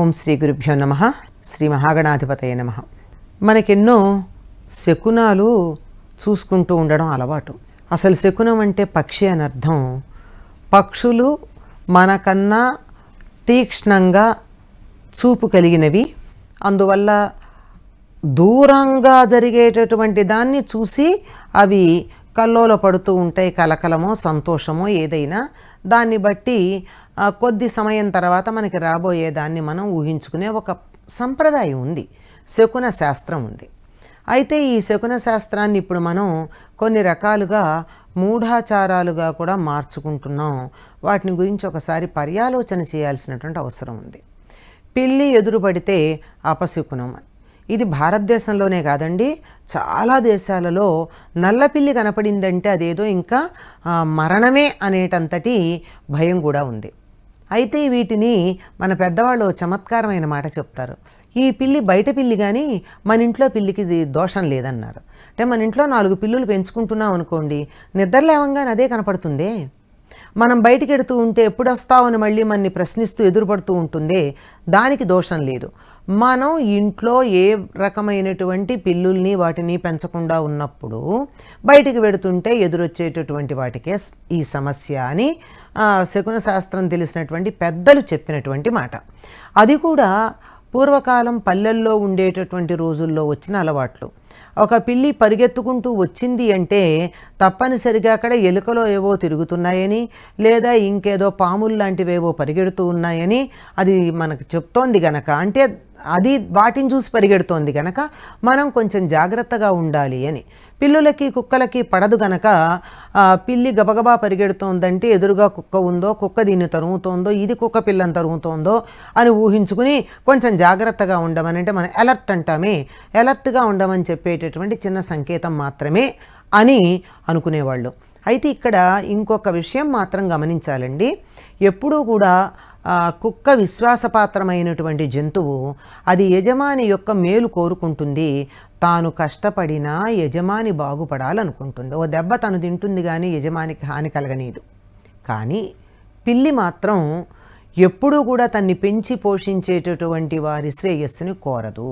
ఓం శ్రీ గురుభ్యో నమ శ్రీ మహాగణాధిపతయ నమ మనకెన్నో శకునాలు చూసుకుంటూ ఉండడం అలవాటు అసలు శకునం అంటే పక్షి అని అర్థం పక్షులు మనకన్నా తీక్ష్ణంగా చూపు కలిగినవి అందువల్ల దూరంగా జరిగేటటువంటి దాన్ని చూసి అవి కల్లోల పడుతూ ఉంటాయి కలకలమో సంతోషమో ఏదైనా దాన్ని బట్టి ఆ, కొద్ది సమయం తర్వాత మనకి రాబోయే దాన్ని మనం ఊహించుకునే ఒక సంప్రదాయం ఉంది శకున శాస్త్రం ఉంది అయితే ఈ శకున శాస్త్రాన్ని ఇప్పుడు మనం కొన్ని రకాలుగా మూఢాచారాలుగా కూడా మార్చుకుంటున్నాం వాటిని గురించి ఒకసారి పర్యాలోచన చేయాల్సినటువంటి అవసరం ఉంది పిల్లి ఎదురుపడితే అపశకునం ఇది భారతదేశంలోనే కాదండి చాలా దేశాలలో నల్లపిల్లి కనపడిందంటే అదేదో ఇంకా ఆ, మరణమే అనేటంతటి భయం కూడా ఉంది అయితే వీటిని మన పెద్దవాళ్ళు ఓ చమత్కారమైన మాట చెప్తారు ఈ పిల్లి బయట పిల్లి కానీ మన ఇంట్లో పిల్లికి ఇది దోషం లేదన్నారు అంటే మన ఇంట్లో నాలుగు పిల్లులు పెంచుకుంటున్నాం అనుకోండి నిద్ర లేవంగానే అదే కనపడుతుందే మనం బయటికి ఎడుతూ ఉంటే ఎప్పుడు వస్తావని మళ్ళీ మనని ప్రశ్నిస్తూ ఎదురుపడుతూ ఉంటుందే దానికి దోషం లేదు మనం ఇంట్లో ఏ రకమైనటువంటి పిల్లుల్ని వాటిని పెంచకుండా ఉన్నప్పుడు బయటికి వెడుతుంటే ఎదురొచ్చేటటువంటి వాటికే స్- ఈ సమస్య అని ఆ, శకున శాస్త్రం తెలిసినటువంటి పెద్దలు చెప్పినటువంటి మాట అది కూడా పూర్వకాలం పల్లెల్లో ఉండేటటువంటి రోజుల్లో వచ్చిన అలవాట్లు ఒక పిల్లి పరిగెత్తుకుంటూ వచ్చింది అంటే తప్పనిసరిగా అక్కడ ఎలుకలో ఏవో తిరుగుతున్నాయని లేదా ఇంకేదో పాములు లాంటివేవో పరిగెడుతూ ఉన్నాయని అది మనకు చెప్తోంది గనక అంటే అది వాటిని చూసి పరిగెడుతోంది గనక మనం కొంచెం జాగ్రత్తగా ఉండాలి అని పిల్లులకి కుక్కలకి పడదు గనక ఆ, పిల్లి గబగబా పరిగెడుతోందంటే ఎదురుగా కుక్క ఉందో కుక్క దీన్ని తరుముతోందో ఇది కుక్క పిల్లని తరుముతోందో అని ఊహించుకుని కొంచెం జాగ్రత్తగా ఉండమని అంటే మనం అలర్ట్ అంటామే అలర్ట్గా ఉండమని చెప్పేటటువంటి చిన్న సంకేతం మాత్రమే అని అనుకునేవాళ్ళు అయితే ఇక్కడ ఇంకొక విషయం మాత్రం గమనించాలండి ఎప్పుడూ కూడా ఆ, కుక్క విశ్వాసపాత్రమైనటువంటి జంతువు అది యజమాని యొక్క మేలు కోరుకుంటుంది తాను కష్టపడినా యజమాని బాగుపడాలనుకుంటుంది ఓ దెబ్బ తను తింటుంది కానీ యజమానికి హాని కలగనీదు కానీ పిల్లి మాత్రం ఎప్పుడూ కూడా తన్ని పెంచి పోషించేటటువంటి వారి శ్రేయస్సుని కోరదు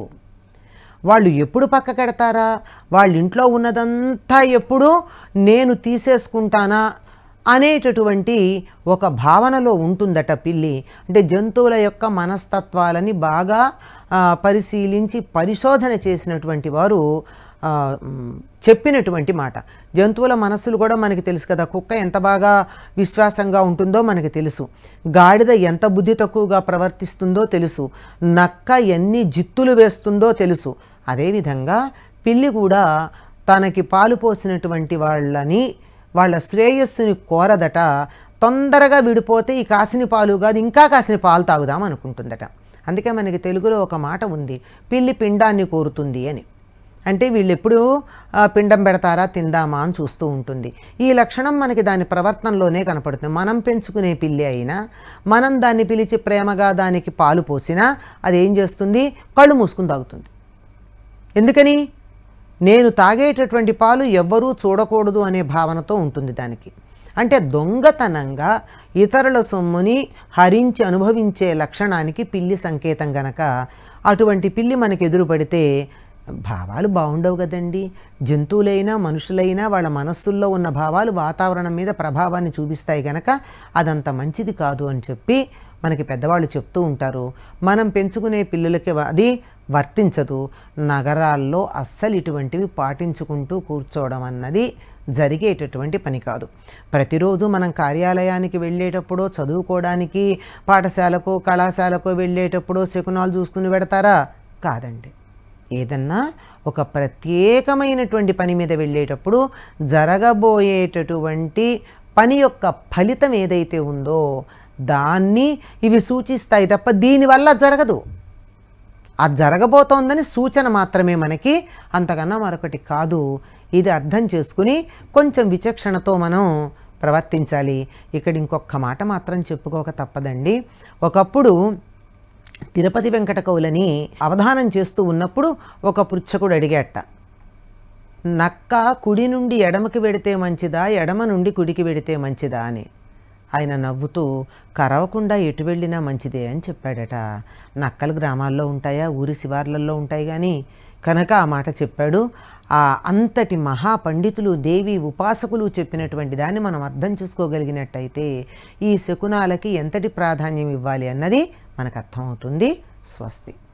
వాళ్ళు ఎప్పుడు పక్కకెడతారా వాళ్ళ ఇంట్లో ఉన్నదంతా ఎప్పుడు నేను తీసేసుకుంటానా అనేటటువంటి ఒక భావనలో ఉంటుందట పిల్లి అంటే జంతువుల యొక్క మనస్తత్వాలని బాగా ఆ, పరిశీలించి పరిశోధన చేసినటువంటి వారు ఆ, మ్, చెప్పినటువంటి మాట జంతువుల మనస్సులు కూడా మనకి తెలుసు కదా కుక్క ఎంత బాగా విశ్వాసంగా ఉంటుందో మనకి తెలుసు గాడిద ఎంత బుద్ధి తక్కువగా ప్రవర్తిస్తుందో తెలుసు నక్క ఎన్ని జిత్తులు వేస్తుందో తెలుసు అదేవిధంగా పిల్లి కూడా తనకి పాలు పోసినటువంటి వాళ్ళని వాళ్ళ శ్రేయస్సుని కోరదట తొందరగా విడిపోతే ఈ కాసిన పాలు కాదు ఇంకా కాసిన పాలు తాగుదాం అనుకుంటుందట అందుకే మనకి తెలుగులో ఒక మాట ఉంది పిల్లి పిండాన్ని కోరుతుంది అని అంటే వీళ్ళు ఎప్పుడు ఆ, పిండం పెడతారా తిందామా అని చూస్తూ ఉంటుంది ఈ లక్షణం మనకి దాని ప్రవర్తనలోనే కనపడుతుంది మనం పెంచుకునే పిల్లి అయినా మనం దాన్ని పిలిచి ప్రేమగా దానికి పాలు పోసినా అది ఏం చేస్తుంది కళ్ళు మూసుకుని తాగుతుంది ఎందుకని నేను తాగేటటువంటి పాలు ఎవ్వరూ చూడకూడదు అనే భావనతో ఉంటుంది దానికి అంటే దొంగతనంగా ఇతరుల సొమ్ముని హరించి అనుభవించే లక్షణానికి పిల్లి సంకేతం గనక అటువంటి పిల్లి మనకు ఎదురుపడితే భావాలు బాగుండవు కదండి జంతువులైనా మనుషులైనా వాళ్ళ మనస్సుల్లో ఉన్న భావాలు వాతావరణం మీద ప్రభావాన్ని చూపిస్తాయి గనక అదంత మంచిది కాదు అని చెప్పి మనకి పెద్దవాళ్ళు చెప్తూ ఉంటారు మనం పెంచుకునే పిల్లులకి వ- అది వర్తించదు నగరాల్లో అస్సలు ఇటువంటివి పాటించుకుంటూ కూర్చోవడం అన్నది జరిగేటటువంటి పని కాదు ప్రతిరోజు మనం కార్యాలయానికి వెళ్ళేటప్పుడో చదువుకోవడానికి పాఠశాలకు కళాశాలకు వెళ్ళేటప్పుడో శకునాలు చూసుకుని పెడతారా కాదండి ఏదన్నా ఒక ప్రత్యేకమైనటువంటి పని మీద వెళ్ళేటప్పుడు జరగబోయేటటువంటి పని యొక్క ఫలితం ఏదైతే ఉందో దాన్ని ఇవి సూచిస్తాయి తప్ప దీనివల్ల జరగదు అది జరగబోతోందని సూచన మాత్రమే మనకి అంతకన్నా మరొకటి కాదు ఇది అర్థం చేసుకుని కొంచెం విచక్షణతో మనం ప్రవర్తించాలి ఇక్కడ ఇంకొక మాట మాత్రం చెప్పుకోక తప్పదండి ఒకప్పుడు తిరుపతి వెంకట కవులని అవధానం చేస్తూ ఉన్నప్పుడు ఒక పృచ్ఛకుడు అడిగాట నక్క కుడి నుండి ఎడమకి వెడితే మంచిదా ఎడమ నుండి కుడికి వెడితే మంచిదా అని ఆయన నవ్వుతూ కరవకుండా ఎటు వెళ్ళినా మంచిదే అని చెప్పాడట నక్కలు గ్రామాల్లో ఉంటాయా ఊరి శివార్లలో ఉంటాయి కానీ కనుక ఆ మాట చెప్పాడు ఆ అంతటి మహాపండితులు దేవి ఉపాసకులు చెప్పినటువంటి దాన్ని మనం అర్థం చేసుకోగలిగినట్టయితే ఈ శకునాలకి ఎంతటి ప్రాధాన్యం ఇవ్వాలి అన్నది మనకు అర్థమవుతుంది స్వస్తి